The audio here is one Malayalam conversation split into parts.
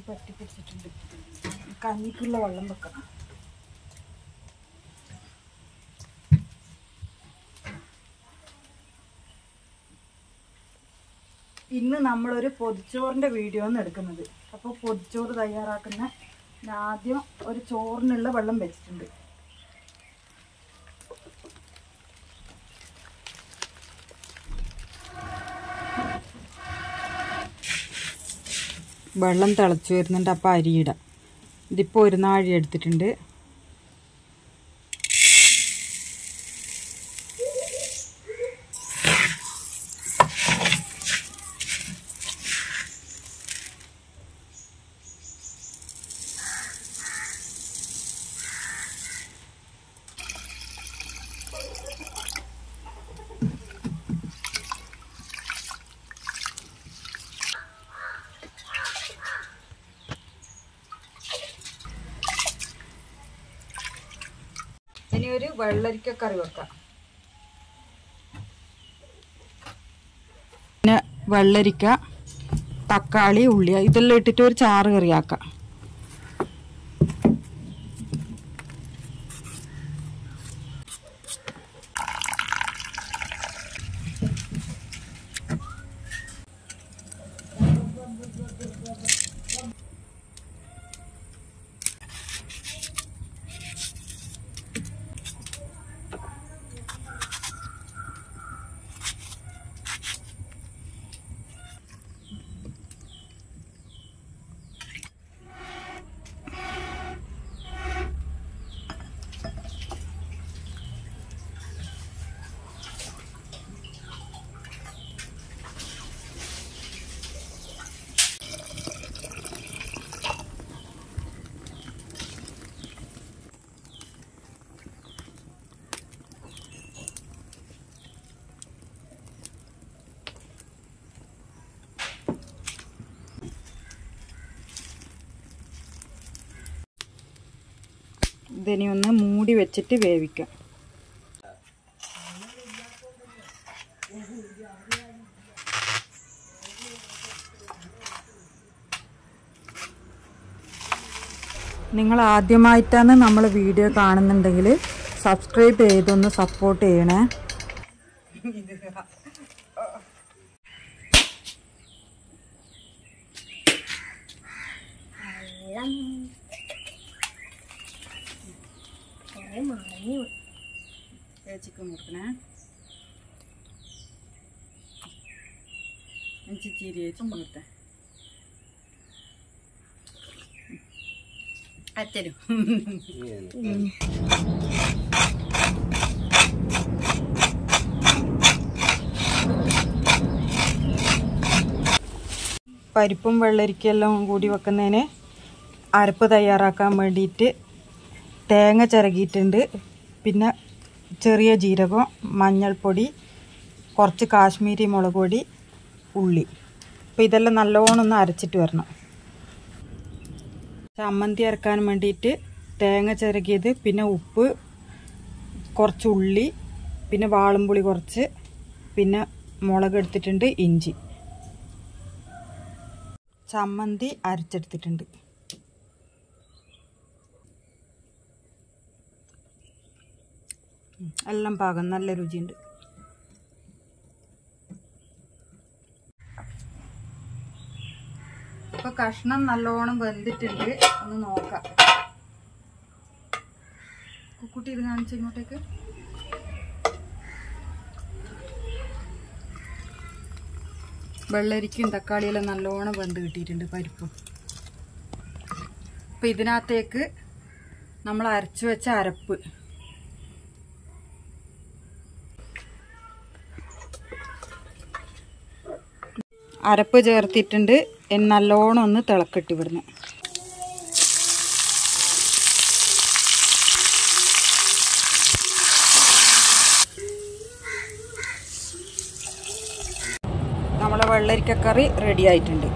പറ്റി പിടിച്ചിട്ടുണ്ട് കഞ്ഞിക്കുള്ള വെള്ളം വെക്കണം ഇന്ന് നമ്മളൊരു പൊതിച്ചോറിൻ്റെ വീഡിയോ ആണ് എടുക്കുന്നത് അപ്പോൾ പൊതിച്ചോറ് തയ്യാറാക്കുന്ന ഞാൻ ആദ്യം ഒരു ചോറിനുള്ള വെള്ളം വെച്ചിട്ടുണ്ട് വെള്ളം തിളച്ച് വരുന്നുണ്ട് അപ്പോൾ അരിയിടാം ഇതിപ്പോൾ ഒരു നാഴി എടുത്തിട്ടുണ്ട് ഇനി ഒരു വെള്ളരിക്ക കറി വെക്കാം പിന്നെ വെള്ളരിക്ക തക്കാളി ഉള്ളി ഇതെല്ലാം ഇട്ടിട്ട് ഒരു ചാറ് കറിയാക്കാം ഇതിനി ഒന്ന് മൂടി വെച്ചിട്ട് വേവിക്കാം നിങ്ങൾ ആദ്യമായിട്ടാണ് നമ്മൾ വീഡിയോ കാണുന്നുണ്ടെങ്കിൽ സബ്സ്ക്രൈബ് ചെയ്തൊന്ന് സപ്പോർട്ട് ചെയ്യണേ ചിക്കൻ കൊടുക്കണേ ചീരി ചേച്ചി കൊടുത്തേ അച്ഛനും പരിപ്പും വെള്ളരിക്കെല്ലാം കൂടി വെക്കുന്നതിന് അരപ്പ് തയ്യാറാക്കാൻ വേണ്ടിയിട്ട് തേങ്ങ ചിരകിയിട്ടുണ്ട് പിന്നെ ചെറിയ ജീരകം മഞ്ഞൾപ്പൊടി കുറച്ച് കാശ്മീരി മുളക് പൊടി ഉള്ളി അപ്പോൾ ഇതെല്ലാം നല്ലോണം ഒന്ന് അരച്ചിട്ട് വരണം ചമ്മന്തി അരക്കാൻ വേണ്ടിയിട്ട് തേങ്ങ ചിരകിയത് പിന്നെ ഉപ്പ് കുറച്ച് ഉള്ളി പിന്നെ വാളംപുളി കുറച്ച് പിന്നെ മുളക് എടുത്തിട്ടുണ്ട് ഇഞ്ചി ചമ്മന്തി അരച്ചെടുത്തിട്ടുണ്ട് ഉം, എല്ലാം പാകം നല്ല രുചിയുണ്ട് ഇപ്പൊ കഷ്ണം നല്ലോണം വെന്തിട്ടുണ്ട് ഒന്ന് നോക്കാം കുക്കുട്ടി ഇത് കാണിച്ച് ഇങ്ങോട്ടേക്ക് വെള്ളരിക്കും തക്കാളിയെല്ലാം നല്ലോണം വെന്ത് കിട്ടിയിട്ടുണ്ട് പരിപ്പും അപ്പം ഇതിനകത്തേക്ക് നമ്മൾ അരച്ചു വെച്ച അരപ്പ് അരപ്പ് ചേർത്തിട്ടുണ്ട് ഇനി നല്ലോണം ഒന്ന് തിളക്കിട്ട് ഇവിടുന്ന് നമ്മളെ വെള്ളരിക്കക്കറി റെഡി ആയിട്ടുണ്ട്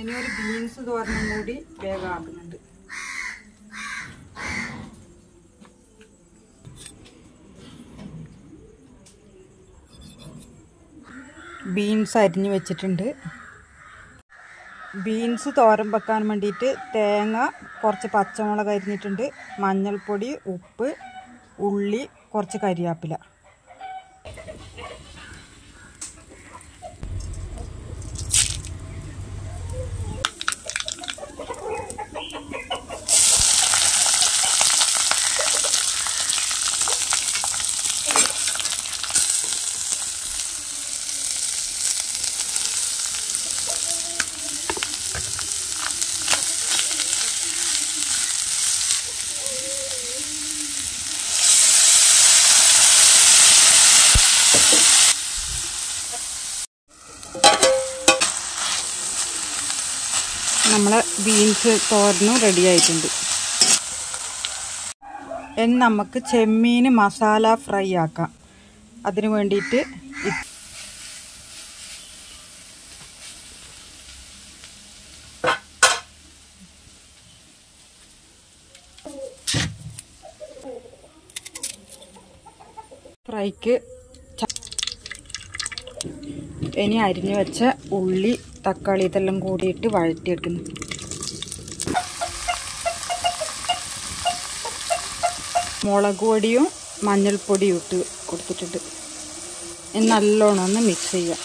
ഇനി ഒരു ബീൻസ് തോരനും കൂടി വേഗം ആക്കുന്നുണ്ട് ബീൻസ് അരിഞ്ഞു വെച്ചിട്ടുണ്ട് ബീൻസ് തോരൻ വെക്കാൻ വേണ്ടിയിട്ട് തേങ്ങ കുറച്ച് പച്ചമുളക് അരിഞ്ഞിട്ടുണ്ട് മഞ്ഞൾപ്പൊടി ഉപ്പ് ഉള്ളി കുറച്ച് കരിയാപ്പില നമ്മളെ ബീൻസ് തോരനും റെഡി ആയിട്ടുണ്ട് ഇനി നമുക്ക് ചെമ്മീൻ മസാല ഫ്രൈ ആക്കാം അതിന് വേണ്ടിയിട്ട് ഇ- ഫ്രൈക്ക് ച- ഇനി അരിഞ്ഞു വെച്ച ഉള്ളി തക്കാളി ഇതെല്ലാം കൂടിയിട്ട് വഴറ്റിയെടുക്കുന്നു മുളക് പൊടിയും മഞ്ഞൾപ്പൊടിയും ഇട്ട് കൊടുത്തിട്ടുണ്ട് ഇനി നല്ലോണം ഒന്ന് മിക്സ് ചെയ്യാം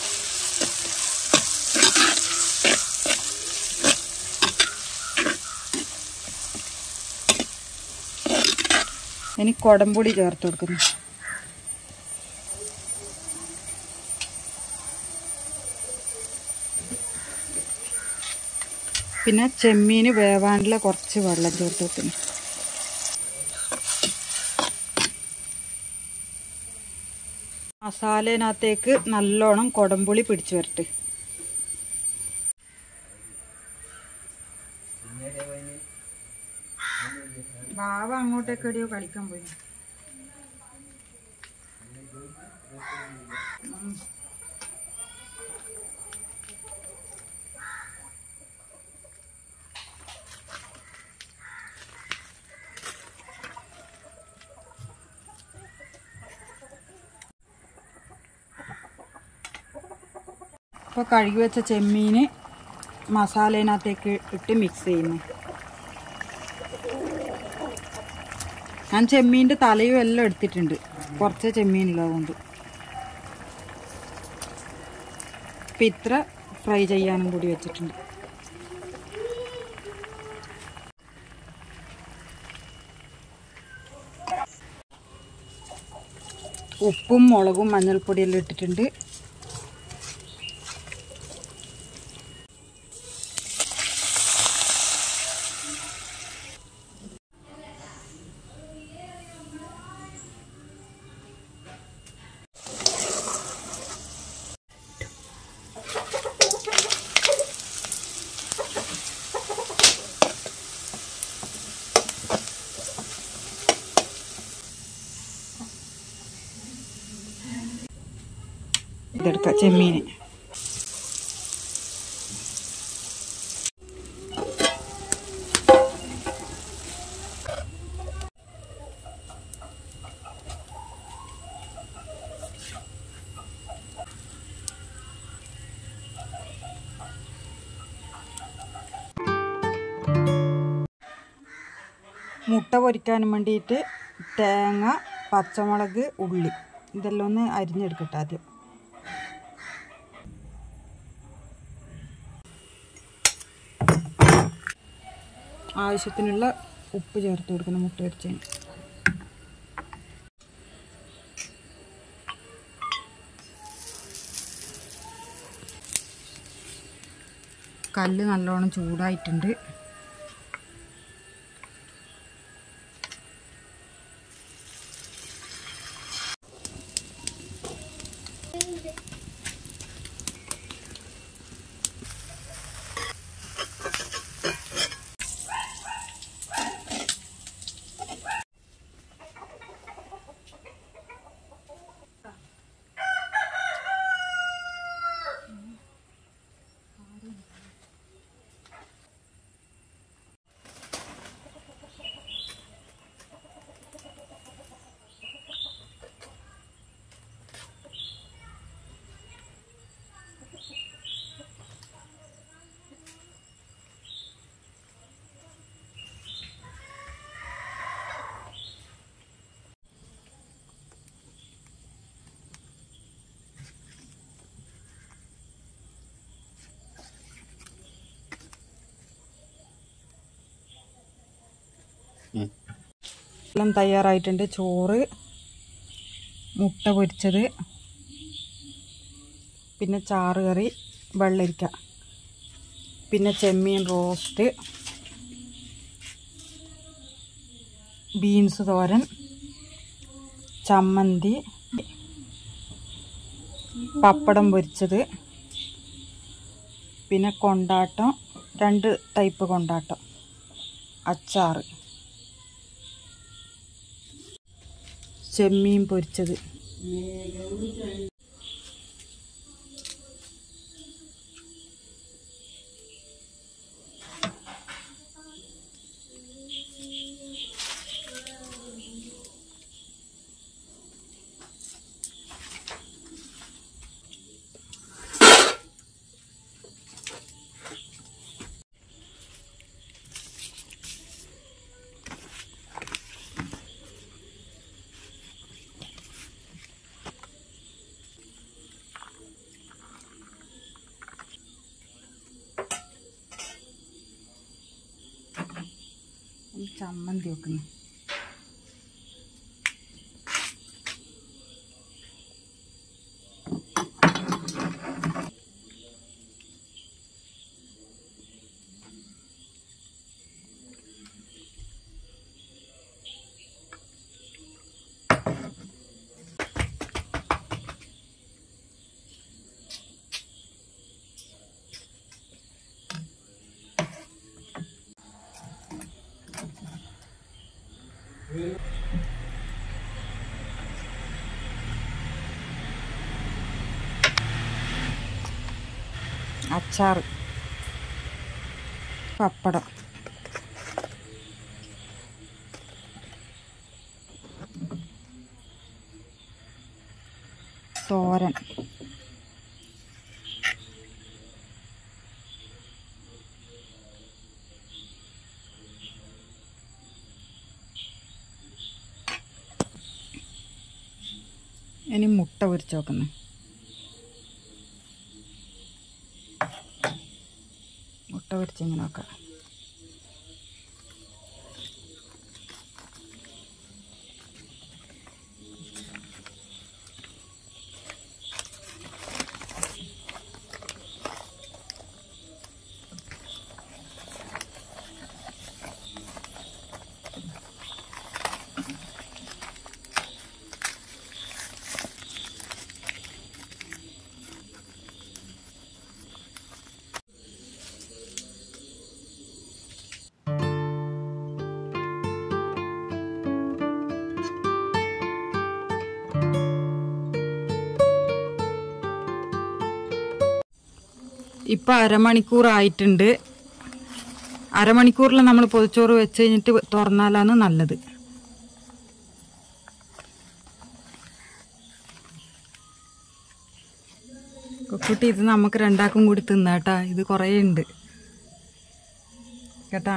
ഇനി കുടംപൊടി ചേർത്ത് കൊടുക്കുന്നു പിന്നെ ചെമ്മീന് വേവാനുള്ള കുറച്ച് വെള്ളം ചേർത്ത് വെക്കുന്നു മസാലേനകത്തേക്ക് നല്ലോണം കൊടംപുളി പിടിച്ചു വരട്ടെ ബാവ അങ്ങോട്ടേക്ക് എവിടെയോ കളിക്കാൻ പോയി അപ്പോൾ കഴുകി വെച്ച ചെമ്മീന് മസാലേനകത്തേക്ക് ഇട്ട് മിക്സ് ചെയ്യുന്നു ഞാൻ ചെമ്മീൻ്റെ തലയും എല്ലാം എടുത്തിട്ടുണ്ട് കുറച്ച് ചെമ്മീനുള്ളതുകൊണ്ട് അപ്പം ഇത്ര ഫ്രൈ ചെയ്യാനും കൂടി വെച്ചിട്ടുണ്ട് ഉപ്പും മുളകും മഞ്ഞൾപ്പൊടിയെല്ലാം ഇട്ടിട്ടുണ്ട് ഇതെടുക്കാം ചെമ്മീന് മുട്ട പൊരിക്കാനും വേണ്ടിയിട്ട് തേങ്ങ പച്ചമുളക് ഉള്ളി ഇതെല്ലാം ഒന്ന് അരിഞ്ഞെടുക്കട്ടെ ആദ്യം ആവശ്യത്തിനുള്ള ഉപ്പ് ചേർത്ത് കൊടുക്കണം മുട്ട പൊരിച്ചതിന് കല്ല് നല്ലോണം ചൂടായിട്ടുണ്ട് എല്ലാം തയ്യാറായിട്ടുണ്ട് ചോറ് മുട്ട പൊരിച്ചത് പിന്നെ ചാറ് കറി വെള്ളരിക്ക പിന്നെ ചെമ്മീൻ റോസ്റ്റ് ബീൻസ് തോരൻ ചമ്മന്തി പപ്പടം പൊരിച്ചത് പിന്നെ കൊണ്ടാട്ടം രണ്ട് ടൈപ്പ് കൊണ്ടാട്ടം അച്ചാറ് ചെമ്മീൻ പൊരിച്ചത് ഈ ചമ്മന്തി വെക്കുന്നു അച്ചാറ് പപ്പടം തോരൻ ഇനി മുട്ട പൊരിച്ച് വെക്കുന്നു മുട്ട പൊരിച്ച് ഇങ്ങനെ വെക്കാം ഇപ്പം അരമണിക്കൂറായിട്ടുണ്ട് അരമണിക്കൂറിൽ നമ്മൾ പൊതിച്ചോറ് വെച്ച് കഴിഞ്ഞിട്ട് തുറന്നാലാണ് നല്ലത് കുട്ടി ഇത് നമുക്ക് രണ്ടാക്കും കൂടി തിന്നാട്ടാ ഇത് കുറേ ഉണ്ട് കേട്ടാ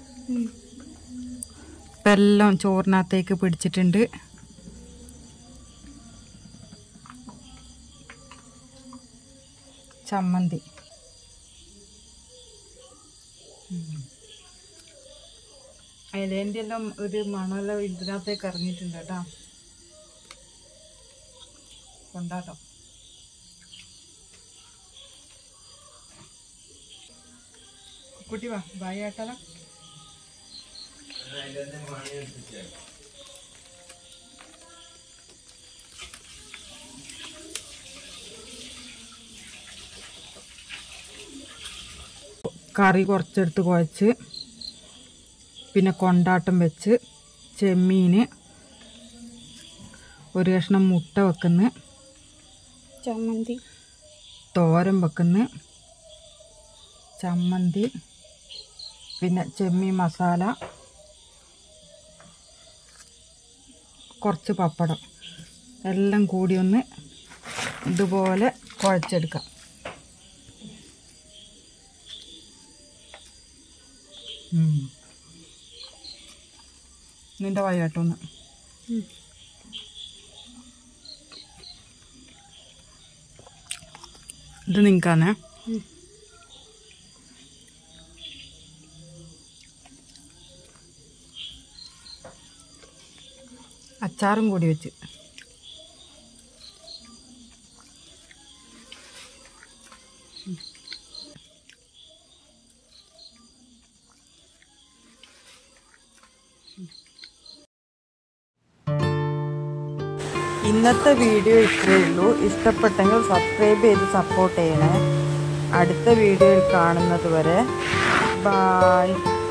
ഇപ്പം എല്ലാം ചോറിനകത്തേക്ക് പിടിച്ചിട്ടുണ്ട് ചമ്മന്തി അതിലേൻ്റെ എല്ലാം ഒരു മണമെല്ലാം ഇതിനകത്തേക്ക് ഇറങ്ങിയിട്ടുണ്ട് കേട്ടോ കൊണ്ടാട്ടം കുട്ടി വാ ബായ് ആട്ടാലോ കറി കുറച്ചെടുത്ത് കുഴച്ച് പിന്നെ കൊണ്ടാട്ടം വെച്ച് ചെമ്മീൻ ഒരു കഷ്ണം മുട്ട വെക്കുന്നു ചമ്മന്തി തോരൻ വെക്കുന്നു ചമ്മന്തി പിന്നെ ചെമ്മീൻ മസാല കുറച്ച് പപ്പടം എല്ലാം കൂടി ഒന്ന് ഇതുപോലെ കുഴച്ചെടുക്കാം ഉം. നിന്റെ വയ്യാട്ടൊന്ന് ഇത് നിങ്ങൾക്കാണേ അച്ചാറും കൂടി വെച്ച് ഇന്നത്തെ വീഡിയോ ഇത്രയേ ഉള്ളൂ ഇഷ്ടപ്പെട്ടെങ്കിൽ സബ്സ്ക്രൈബ് ചെയ്ത് സപ്പോർട്ട് ചെയ്യണേ അടുത്ത വീഡിയോയിൽ കാണുന്നത് വരെ ബായ്